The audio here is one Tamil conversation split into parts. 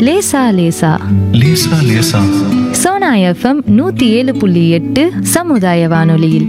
லேசா லேசா லேசா லேசா சோனா எஃப்எம் நூத்தி ஏழு புள்ளி எட்டு சமுதாய வானொலியில்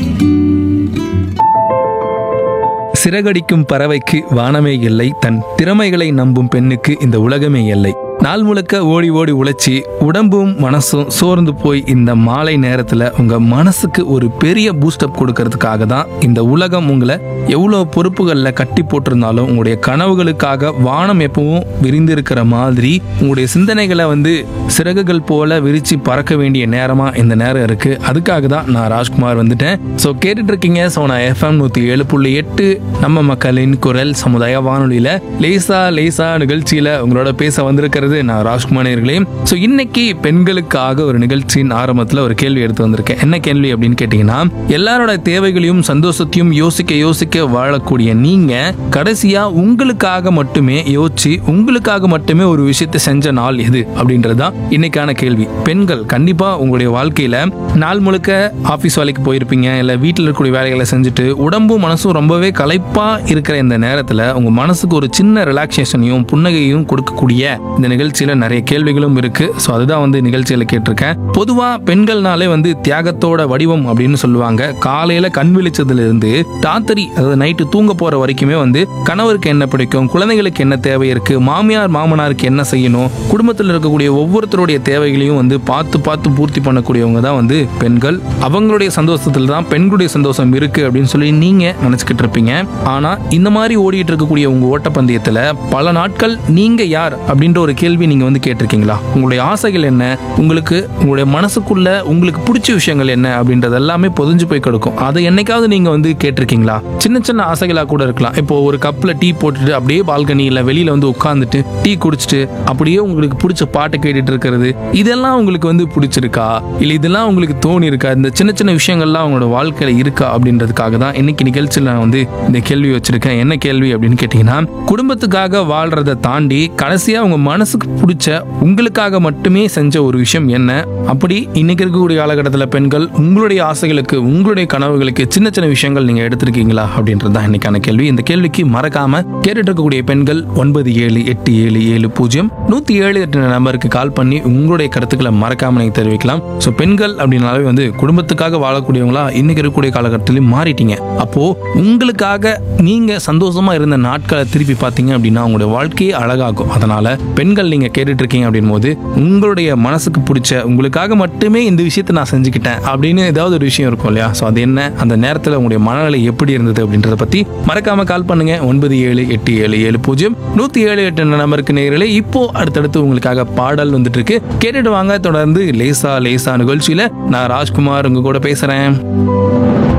சிறகடிக்கும் பறவைக்கு வானமே இல்லை தன் திறமைகளை நம்பும் பெண்ணுக்கு இந்த உலகமே இல்லை நாள் முழுக்க ஓடி ஓடி உழைச்சி உடம்பும் மனசும் சோர்ந்து போய் இந்த மாலை நேரத்துல உங்க மனசுக்கு ஒரு பெரிய பூஸ்டப் கொடுக்கறதுக்காக தான் இந்த உலகம் உங்களை எவ்வளோ பொறுப்புகளில் கட்டி போட்டிருந்தாலும் உங்களுடைய கனவுகளுக்காக வானம் எப்பவும் விரிந்திருக்கிற மாதிரி உங்களுடைய சிந்தனைகளை வந்து சிறகுகள் போல விரிச்சு பறக்க வேண்டிய நேரமா இந்த நேரம் இருக்கு அதுக்காக தான் நான் ராஜ்குமார் வந்துட்டேன் ஸோ கேட்டுட்டு இருக்கீங்க ஸோ நான் எஃப்எம் நூற்றி ஏழு புள்ளி எட்டு நம்ம மக்களின் குரல் சமுதாய வானொலியில லேசா லேசா நிகழ்ச்சியில உங்களோட பேச வந்திருக்கிறது நான் ராஜ்குமார் நேயர்களே ஸோ இன்னைக்கு பெண்களுக்காக ஒரு நிகழ்ச்சியின் ஆரம்பத்தில் ஒரு கேள்வி எடுத்து வந்திருக்கேன் என்ன கேள்வி அப்படின்னு கேட்டிங்கன்னா எல்லாரோட தேவைகளையும் சந்தோஷத்தையும் யோசிக்க யோசிக்க வாழக்கூடிய நீங்க கடைசியா உங்களுக்காக மட்டுமே யோசிச்சு உங்களுக்காக மட்டுமே ஒரு விஷயத்தை செஞ்ச நாள் எது அப்படின்றது தான் இன்னைக்கான கேள்வி பெண்கள் கண்டிப்பா உங்களுடைய வாழ்க்கையில நாள் முழுக்க ஆஃபீஸ் வேலைக்கு போயிருப்பீங்க இல்லை வீட்டில் இருக்கக்கூடிய வேலைகளை செஞ்சுட்டு உடம்பும் மனசும் ரொம்பவே களைப்பா இருக்கிற இந்த நேரத்தில் உங்க மனசுக்கு ஒரு சின்ன ரிலாக்ஸேஷனையும் புன்னகையும் கொடுக்கக்கூடிய இந்த நிகழ்ச்சியில நிறைய கேள்விகளும் இருக்கு ஸோ அதுதான் வந்து நிகழ்ச்சியில கேட்டிருக்கேன் பொதுவா பெண்கள்னாலே வந்து தியாகத்தோட வடிவம் அப்படின்னு சொல்லுவாங்க காலையில கண் விழிச்சதுல இருந்து ராத்திரி அதாவது நைட்டு தூங்க போற வரைக்குமே வந்து கணவருக்கு என்ன பிடிக்கும் குழந்தைகளுக்கு என்ன தேவை இருக்கு மாமியார் மாமனாருக்கு என்ன செய்யணும் குடும்பத்தில் இருக்கக்கூடிய ஒவ்வொருத்தருடைய தேவைகளையும் வந்து பார்த்து பார்த்து பூர்த்தி பண்ணக்கூடியவங்க தான் வந்து பெண்கள் அவங்களுடைய சந்தோஷத்துல தான் பெண்களுடைய சந்தோஷம் இருக்கு அப்படின்னு சொல்லி நீங்க நினைச்சுக்கிட்டு இருப்பீங்க ஆனா இந்த மாதிரி ஓடிட்டு இருக்கக்கூடிய உங்க ஓட்டப்பந்தயத்துல பல நாட்கள் நீங்க யார் அப்படின்ற ஒரு கேள்வி நீங்க வந்து கேட்டிருக்கீங்களா உங்களுடைய ஆசைகள் என்ன உங்களுக்கு உங்களுடைய மனசுக்குள்ள உங்களுக்கு பிடிச்ச விஷயங்கள் என்ன அப்படின்றது எல்லாமே பொதிஞ்சு போய் கிடக்கும் அதை என்னைக்காவது நீங்க வந்து கேட்டிருக்கீங்களா சின்ன சின்ன ஆசைகளா கூட இருக்கலாம் இப்போ ஒரு கப்ல டீ போட்டுட்டு அப்படியே பால்கனியில வெளியில வந்து உட்காந்துட்டு டீ குடிச்சிட்டு அப்படியே உங்களுக்கு பிடிச்ச பாட்டு கேட்டுட்டு இருக்கிறது இதெல்லாம் உங்களுக்கு வந்து பிடிச்சிருக்கா இல்ல இதெல்லாம் உங்களுக்கு தோணி இருக்கா இந்த சின்ன சின்ன விஷயங்கள்லாம் உங்களோட வாழ்க்கையில இருக்கா அப்படின்றதுக்காக தான் இன்னைக்கு நிகழ்ச்சியில் நான் வந்து இந்த கேள்வி வச்சிருக்கேன் என்ன கேள்வி அப்படின்னு கேட்டீங்கன்னா குடும்பத்துக்காக வாழ்றதை தாண்டி கடைசியா உங்க மனசுக்கு பிடிச்ச உங்களுக்காக மட்டுமே செஞ்ச ஒரு விஷயம் என்ன அப்படி இன்னைக்கு இருக்கக்கூடிய காலகட்டத்தில் பெண்கள் உங்களுடைய ஆசைகளுக்கு உங்களுடைய கனவுகளுக்கு சின்ன சின்ன விஷயங்கள் நீங்க எடுத்திருக்கீங்களா அப்படின்றது தான் இன்னைக்கான கேள்வி இந்த கேள்விக்கு மறக்காம கேட்டுட்டு இருக்கக்கூடிய பெண்கள் ஒன்பது ஏழு எட்டு ஏழு ஏழு பூஜ்ஜியம் நூத்தி ஏழு எட்டு நம்பருக்கு கால் பண்ணி உங்களுடைய கருத்துக்களை மறக்காம நீங்க தெரிவிக்கலாம் ஸோ பெண்கள் அப்படின்னாலே வந்து குடும்பத்துக்காக வாழக்கூடியவங்களா இன்னைக்கு இருக்கக்கூடிய காலகட்டத்திலையும் மாறிட்டீங்க அப்போ உங்களுக்காக நீங்க சந்தோஷமா இருந்த நாட்களை திருப்பி பார்த்தீங்க அப்படின்னா உங்களுடைய வாழ்க்கையே அழகாகும் அதனால பெண்கள் நீங்க கேட்டுட்டு இருக்கீங்க அப்படின் போது உங்களுடைய மனசுக்கு பிடிச்ச உங்களுக்காக மட்டுமே இந்த விஷயத்தை நான் செஞ்சுக்கிட்டேன் அப்படின்னு ஏதாவது ஒரு விஷயம் இருக்கும் இல்லையா ஸோ அது என்ன அந்த நேரத்தில் உங்களுடைய மனநிலை எப்படி இருந்தது அப்படின்றத பத்தி மறக்காம கால் பண்ணுங்க ஒன்பது ஏழு எட்டு ஏழு ஏழு பூஜ்ஜியம் நூத்தி ஏழு எட்டு நம்பருக்கு நேரில் இப்போ அடுத்தடுத்து உங்களுக்காக பாடல் வந்துட்டு இருக்கு கேட்டுட்டு வாங்க தொடர்ந்து லேசா லேசா நிகழ்ச்சியில நான் ராஜ்குமார் உங்க கூட பேசுறேன்